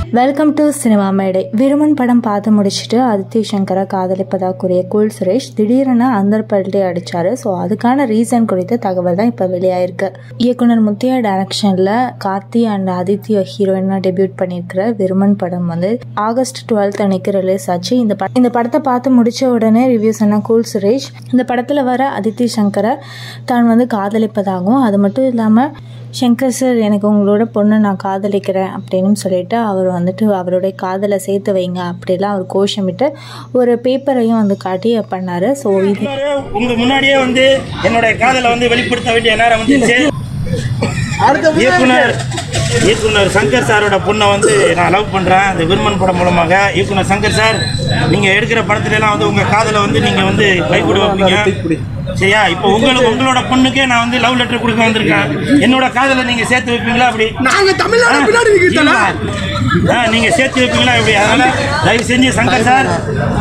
Welcome to cinema மேடை விருமன் படம் பார்த்து முடிச்சுட்டு அதித்தி சங்கரை காதலிப்பதாக கூறிய குல் சுரேஷ் திடீரென அந்தர் பல்ட்டி அடிச்சாரு ஸோ அதுக்கான ரீசன் குறித்த தகவல் தான் இப்போ வெளியாயிருக்கு இயக்குனர் முத்தையா டைரக்ஷனில் கார்த்தி அண்ட் ஆதித்ய ஹீரோயினாக டெபியூட் பண்ணியிருக்கிற விருமன் படம் வந்து ஆகஸ்ட் டுவெல்த் அன்னைக்கு ரிலீஸ் ஆச்சு இந்த ப இந்த படத்தை பார்த்து முடிச்ச உடனே ரிவ்யூஸ் என்ன கூல் சுரேஷ் இந்த படத்தில் வர அதித்தி சங்கரை தான் வந்து காதலிப்பதாகவும் அது மட்டும் இல்லாமல் சங்கர் சார் எனக்கு உங்களோட பொண்ணை நான் காதலிக்கிறேன் அப்படின்னு சொல்லிட்டு அவர் வந்துட்டு அவருடைய காதலை சேர்த்து வைங்க அப்படிலாம் அவர் கோஷமிட்டு ஒரு பேப்பரையும் வந்து காட்டி பண்ணார் ஸோ இது உங்க முன்னாடியே வந்து என்னுடைய காதலை வந்து வெளிப்படுத்த வேண்டிய நேரம் வந்துச்சு இயக்குனர் இயக்குனர் சங்கர் சாரோட பொண்ணை வந்து நான் லவ் பண்றேன் அந்த விருமன் படம் மூலமாக இயக்குனர் சங்கர் சார் நீங்க எடுக்கிற படத்துல எல்லாம் வந்து உங்க காதலை வந்து நீங்க வந்து கைகூட வைப்பீங்க சரியா இப்போ உங்களுக்கு உங்களோட பொண்ணுக்கே நான் வந்து லவ் லெட்டர் கொடுக்க வந்திருக்கேன் என்னோட காதலை நீங்க சேர்த்து வைப்பீங்களா அப்படி நாங்க தமிழ்நாடு பின்னாடி நிக்கிறோம் ஆ, நீங்க சேர்த்து வைப்பீங்களா இப்படி அதனால தயவு செஞ்சு சங்கர் சார்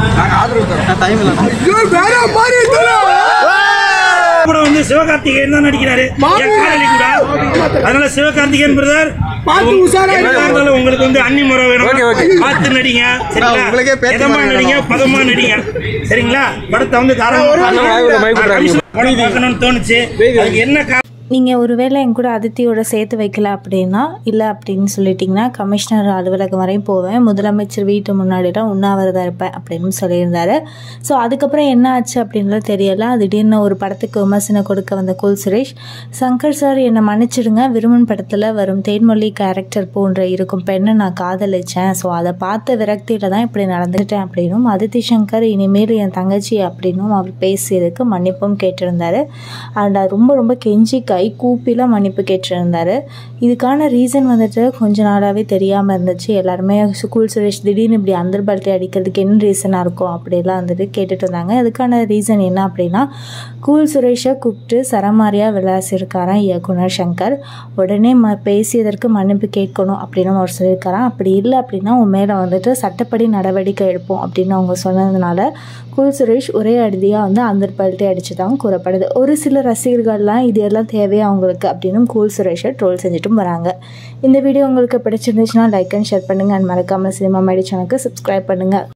ஐயோ வேற மாதிரி இருக்குல்ல. கூட வந்து சிவகார்த்திகேயன் தான் நடிக்கிறாரு என் காதலி கூட அதனால சிவகார்த்திகேயன் பிரதர் பார்த்து உஷாரா இருங்க. உங்களுக்கு வந்து அன்னி முறை வேணும் பார்த்து நடிங்க சரிங்களா உங்களுக்கே பேத்தி எதமா மாதிரி நடிங்க பதமா நடிங்க சரிங்களா படத்தை வந்து தாராளமா படம் பார்க்கணும்னு தோணுச்சு அதுக்கு என்ன காரணம் நீங்கள் ஒருவேளை என் கூட அதித்தியோட சேர்த்து வைக்கல அப்படின்னா இல்லை அப்படின்னு சொல்லிட்டிங்கன்னா கமிஷனர் அலுவலகம் வரையும் போவேன் முதலமைச்சர் வீட்டு முன்னாடிலாம் உண்ணாவிரதம் இருப்பேன் அப்படின்னு சொல்லியிருந்தாரு ஸோ அதுக்கப்புறம் என்ன ஆச்சு அப்படின்லாம் தெரியல திடீர்னு ஒரு படத்துக்கு விமர்சனம் கொடுக்க வந்த குல் சுரேஷ் சங்கர் சார் என்னை மன்னிச்சிடுங்க விருமன் படத்தில் வரும் தேன்மொழி கேரக்டர் போன்ற இருக்கும் பெண்ணை நான் காதலிச்சேன் ஸோ அதை பார்த்த விரக்தியில் தான் இப்படி நடந்துட்டேன் அப்படின்னும் அதித்தி சங்கர் இனிமேல் என் தங்கச்சி அப்படின்னும் அவர் பேசியதுக்கு மன்னிப்பும் கேட்டிருந்தாரு அண்ட் ரொம்ப ரொம்ப கெஞ்சி கை கூப்பிலாம் மன்னிப்பு கேட்டிருந்தாரு இதுக்கான ரீசன் வந்துட்டு கொஞ்ச நாளாகவே தெரியாமல் இருந்துச்சு எல்லாருமே ஸ்கூல் சுரேஷ் திடீர்னு இப்படி அந்தர் பல்ட்டி அடிக்கிறதுக்கு என்ன ரீசனாக இருக்கும் அப்படிலாம் வந்துட்டு கேட்டுட்டு இருந்தாங்க அதுக்கான ரீசன் என்ன அப்படின்னா கூல் சுரேஷை கூப்பிட்டு சரமாரியாக விளாசிருக்காராம் இயக்குனர் சங்கர் உடனே ம பேசியதற்கு மன்னிப்பு கேட்கணும் அப்படின்னு அவர் சொல்லியிருக்காராம் அப்படி இல்லை அப்படின்னா உன் மேலே வந்துட்டு சட்டப்படி நடவடிக்கை எடுப்போம் அப்படின்னு அவங்க சொன்னதுனால குல் சுரேஷ் ஒரே அடியாக வந்து அந்தர் பல்ட்டி அடிச்சு தான் கூறப்படுது ஒரு சில ரசிகர்கள்லாம் இது எல்லாம் தேவையா அவங்களுக்கு அப்படின்னு கூல் சுரேஷை ட்ரோல் செஞ்சுட்டும் வராங்க இந்த வீடியோ உங்களுக்கு பிடிச்சிருந்துச்சுன்னா லைக் அண்ட் ஷேர் பண்ணுங்கள் அண்ட் மறக்காமல் சினிமா மேடி சேனலுக்கு சப்ஸ்கிரைப் பண்ணுங்கள்